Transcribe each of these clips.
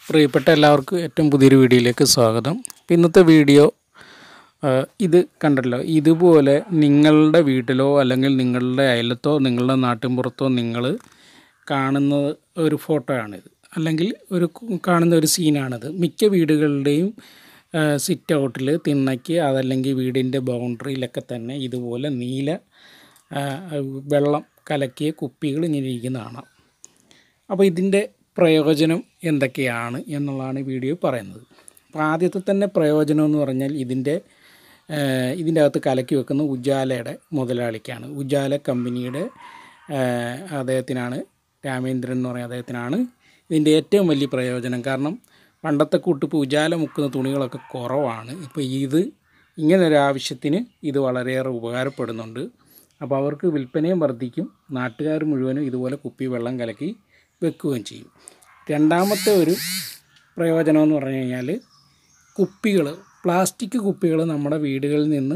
പ്രിയപ്പെട്ട എല്ലാവർക്കും ഏറ്റവും പുതിയൊരു വീഡിയോയിലേക്ക് സ്വാഗതം അപ്പം ഇന്നത്തെ വീഡിയോ ആ, ഇത് കണ്ടല്ലോ ഇതുപോലെ നിങ്ങളുടെ വീട്ടിലോ അല്ലെങ്കിൽ നിങ്ങളുടെ അയലത്തോ നിങ്ങളുടെ നാട്ടിൻപുറത്തോ നിങ്ങൾ കാണുന്ന ഒരു ഫോട്ടോ ആണിത് അല്ലെങ്കിൽ ഒരു കു- കാണുന്ന ഒരു സീനാണിത് മിക്ക വീടുകളുടെയും സിറ്റ് ഔട്ടിൽ തിണ്ണയ്ക്ക് അതല്ലെങ്കിൽ വീടിൻ്റെ ബൗണ്ടറിയിലൊക്കെ തന്നെ ഇതുപോലെ നീല ആ, വെള്ളം കലക്കിയ കുപ്പികൾ ഇങ്ങനെ ഇരിക്കുന്ന കാണാം അപ്പോൾ ഇതിൻ്റെ പ്രയോജനം എന്തൊക്കെയാണ് എന്നുള്ളതാണ് ഈ വീഡിയോ പറയുന്നത് അപ്പോൾ ആദ്യത്തെ തന്നെ പ്രയോജനം എന്ന് പറഞ്ഞാൽ ഇതിൻ്റെ ഏഹ്, ഇതിൻ്റെ അകത്ത് കലക്കി വെക്കുന്ന ഉജാലയുടെ മുതലാളിക്കാണ് ഉജാല കമ്പനിയുടെ ഏഹ്, അദ്ദേഹത്തിനാണ് രാമേന്ദ്രൻ എന്ന് പറയുന്ന അദ്ദേഹത്തിനാണ് ഇതിൻ്റെ ഏറ്റവും വലിയ പ്രയോജനം കാരണം പണ്ടത്തെ കൂട്ടിപ്പോൾ ഉജാല മുക്കുന്ന തുണികളൊക്കെ കുറവാണ് ഇപ്പോൾ ഇത് ഇങ്ങനെ ഒരു ആവശ്യത്തിന് ഇത് വളരെയേറെ ഉപകാരപ്പെടുന്നുണ്ട് അപ്പോൾ അവർക്ക് വിൽപ്പനയും വർദ്ധിക്കും നാട്ടുകാർ മുഴുവനും ഇതുപോലെ കുപ്പി വെള്ളം കലക്കി വെക്കുകയും ചെയ്യും രണ്ടാമത്തെ ഒരു പ്രയോജനം എന്ന് പറഞ്ഞു കഴിഞ്ഞാൽ കുപ്പികൾ പ്ലാസ്റ്റിക് കുപ്പികൾ നമ്മുടെ വീടുകളിൽ നിന്ന്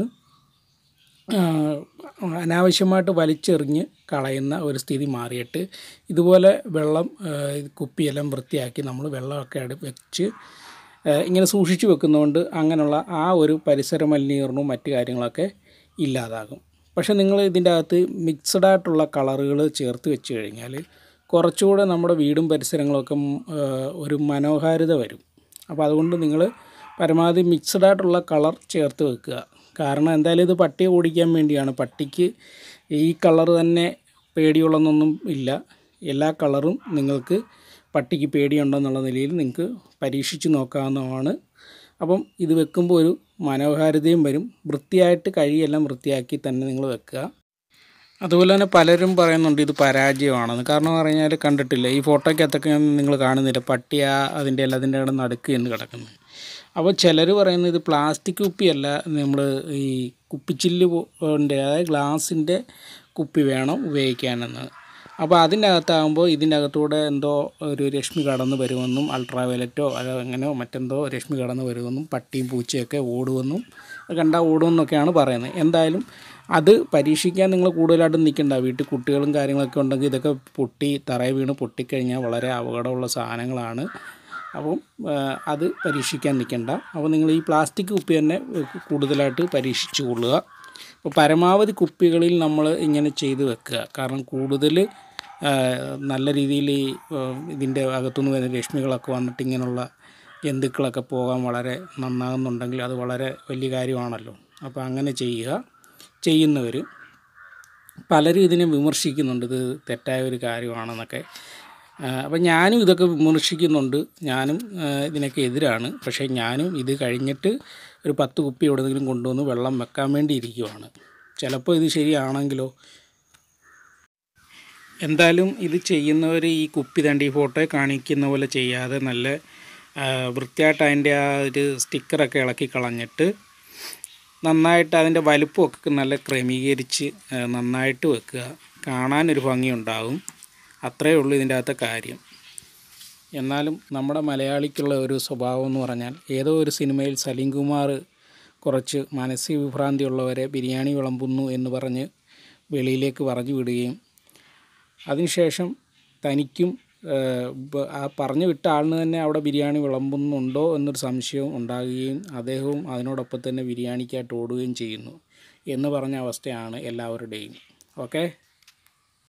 ആ, അനാവശ്യമായിട്ട് വലിച്ചെറിഞ്ഞ് കളയുന്ന ഒരു സ്ഥിതി മാറിയിട്ട് ഇതുപോലെ വെള്ളം ആ, ഇത് കുപ്പിയെല്ലാം വൃത്തിയാക്കി നമ്മൾ വെള്ളമൊക്കെ അടു വെച്ച് ആ, ഇങ്ങനെ സൂക്ഷിച്ചു വെക്കുന്നതുകൊണ്ട് അങ്ങനെയുള്ള ആ ഒരു പരിസര മലിനീകരണവും മറ്റു കാര്യങ്ങളൊക്കെ ഇല്ലാതാകും പക്ഷേ നിങ്ങൾ ഇതിൻ്റെ അകത്ത് മിക്സഡ് ആയിട്ടുള്ള കളറുകൾ ചേർത്ത് വെച്ച് കഴിഞ്ഞാൽ കുറച്ചുകൂടെ നമ്മുടെ വീടും പരിസരങ്ങളൊക്കെ ഉം, ആ, ഒരു മനോഹാരിത വരും അപ്പോൾ അതുകൊണ്ട് നിങ്ങൾ പരമാവധി മിക്സഡ് ആയിട്ടുള്ള കളർ ചേർത്ത് വെക്കുക കാരണം എന്തായാലും ഇത് പട്ടിയെ ഓടിക്കാൻ വേണ്ടിയാണ് പട്ടിക്ക് ഈ കളർ തന്നെ പേടിയുള്ളതൊന്നും ഇല്ല എല്ലാ കളറും നിങ്ങൾക്ക് പട്ടിക്ക് പേടിയുണ്ടെന്നുള്ള നിലയിൽ നിങ്ങൾക്ക് പരീക്ഷിച്ച് നോക്കാവുന്നതാണ് അപ്പം ഇത് വെക്കുമ്പോൾ ഒരു മനോഹാരിതയും വരും വൃത്തിയായിട്ട് കഴിയെല്ലാം വൃത്തിയാക്കി തന്നെ നിങ്ങൾ വെക്കുക അതുപോലെ തന്നെ പലരും പറയുന്നുണ്ട് ഇത് പരാജയമാണെന്ന് കാരണം എന്ന് പറഞ്ഞാൽ കണ്ടിട്ടില്ല ഈ ഫോട്ടോയ്ക്കകത്തൊക്കെ നിങ്ങൾ കാണുന്നില്ല പട്ടി ആ അതിൻ്റെ എല്ലാം അതിൻ്റെ ഇടം നടുക്ക് എന്ന് കിടക്കുന്നു അപ്പോൾ ചിലർ പറയുന്നത് ഇത് പ്ലാസ്റ്റിക് കുപ്പിയല്ല നമ്മൾ ഈ കുപ്പിച്ചില്ല് കൊണ്ട് അതായത് ഗ്ലാസിൻ്റെ കുപ്പി വേണം ഉപയോഗിക്കാനെന്ന് അപ്പോൾ അതിൻ്റെ അകത്താകുമ്പോൾ ഇതിൻ്റെ അകത്തൂടെ എന്തോ ഒരു രശ്മി കടന്ന് വരുമെന്നും അൾട്രാ വയലറ്റോ അതോ അങ്ങനെയോ മറ്റെന്തോ രശ്മി കടന്ന് വരുമെന്നും പട്ടിയും പൂച്ചയൊക്കെ ഓടുമെന്നും കണ്ടാൽ ഓടുമെന്നൊക്കെയാണ് പറയുന്നത് എന്തായാലും അത് പരീക്ഷിക്കാൻ നിങ്ങൾ കൂടുതലായിട്ട് നിൽക്കണ്ട വീട്ടിൽ കുട്ടികളും കാര്യങ്ങളൊക്കെ ഉണ്ടെങ്കിൽ ഇതൊക്കെ പൊട്ടി തറയിൽ വീണ് പൊട്ടിക്കഴിഞ്ഞാൽ വളരെ അപകടമുള്ള സാധനങ്ങളാണ് അപ്പം ആ, അത് പരീക്ഷിക്കാൻ നിൽക്കണ്ട അപ്പോൾ നിങ്ങൾ ഈ പ്ലാസ്റ്റിക് കുപ്പി തന്നെ കൂടുതലായിട്ട് പരീക്ഷിച്ചു കൊള്ളുക അപ്പോൾ പരമാവധി കുപ്പികളിൽ നമ്മൾ ഇങ്ങനെ ചെയ്ത് വെക്കുക കാരണം കൂടുതൽ ആ, നല്ല രീതിയിൽ ഈ ആ, ഇതിൻ്റെ അകത്തുനിന്ന് വരുന്ന രശ്മികളൊക്കെ വന്നിട്ട് ഇങ്ങനെയുള്ള ജന്തുക്കളൊക്കെ പോകാൻ വളരെ നന്നാകുന്നുണ്ടെങ്കിൽ അത് വളരെ വലിയ കാര്യമാണല്ലോ അപ്പോൾ അങ്ങനെ ചെയ്യുക ചെയ്യുന്നവർ പലരും ഇതിനെ വിമർശിക്കുന്നുണ്ട് ഇത് തെറ്റായ ഒരു കാര്യമാണെന്നൊക്കെ ആ, അപ്പം ഞാനും ഇതൊക്കെ വിമർശിക്കുന്നുണ്ട് ഞാനും ആ, ഇതിനൊക്കെ എതിരാണ് പക്ഷേ ഞാനും ഇത് കഴിഞ്ഞിട്ട് ഒരു പത്ത് കുപ്പി എവിടെയെങ്കിലും കൊണ്ടുവന്ന് വെള്ളം വെക്കാൻ വേണ്ടി ഇരിക്കുവാണ് ചിലപ്പോൾ ഇത് ശരിയാണെങ്കിലോ എന്തായാലും ഇത് ചെയ്യുന്നവർ ഈ കുപ്പി തണ്ട് ഈ ഫോട്ടോയിൽ കാണിക്കുന്ന പോലെ ചെയ്യാതെ നല്ല ആ, വൃത്തിയായിട്ട് അതിൻ്റെ ആ ഒരു സ്റ്റിക്കറൊക്കെ ഇളക്കി കളഞ്ഞിട്ട് നന്നായിട്ട് അതിൻ്റെ വലുപ്പമൊക്കെ നല്ല ക്രമീകരിച്ച് ആ, നന്നായിട്ട് വെക്കുക കാണാനൊരു ഭംഗിയുണ്ടാകും അത്രയേ ഉള്ളൂ ഇതിൻ്റെ അകത്തെ കാര്യം എന്നാലും നമ്മുടെ മലയാളിക്കുള്ള ഒരു സ്വഭാവം എന്ന് പറഞ്ഞാൽ ഏതോ ഒരു സിനിമയിൽ സലീം കുമാർ കുറച്ച് മാനസിക വിഭ്രാന്തിയുള്ളവരെ ബിരിയാണി വിളമ്പുന്നു എന്ന് പറഞ്ഞ് വെളിയിലേക്ക് പറഞ്ഞു വിടുകയും അതിനുശേഷം തനിക്കും ഏഹ്, ബ- ആ പറഞ്ഞു വിട്ട ആളിന് തന്നെ അവിടെ ബിരിയാണി വിളമ്പുന്നുണ്ടോ എന്നൊരു സംശയം ഉണ്ടാകുകയും അദ്ദേഹവും അതിനോടൊപ്പം തന്നെ ബിരിയാണിക്കായിട്ട് ഓടുകയും ചെയ്യുന്നു എന്ന് പറഞ്ഞ അവസ്ഥയാണ് എല്ലാവരുടെയും ഓക്കെ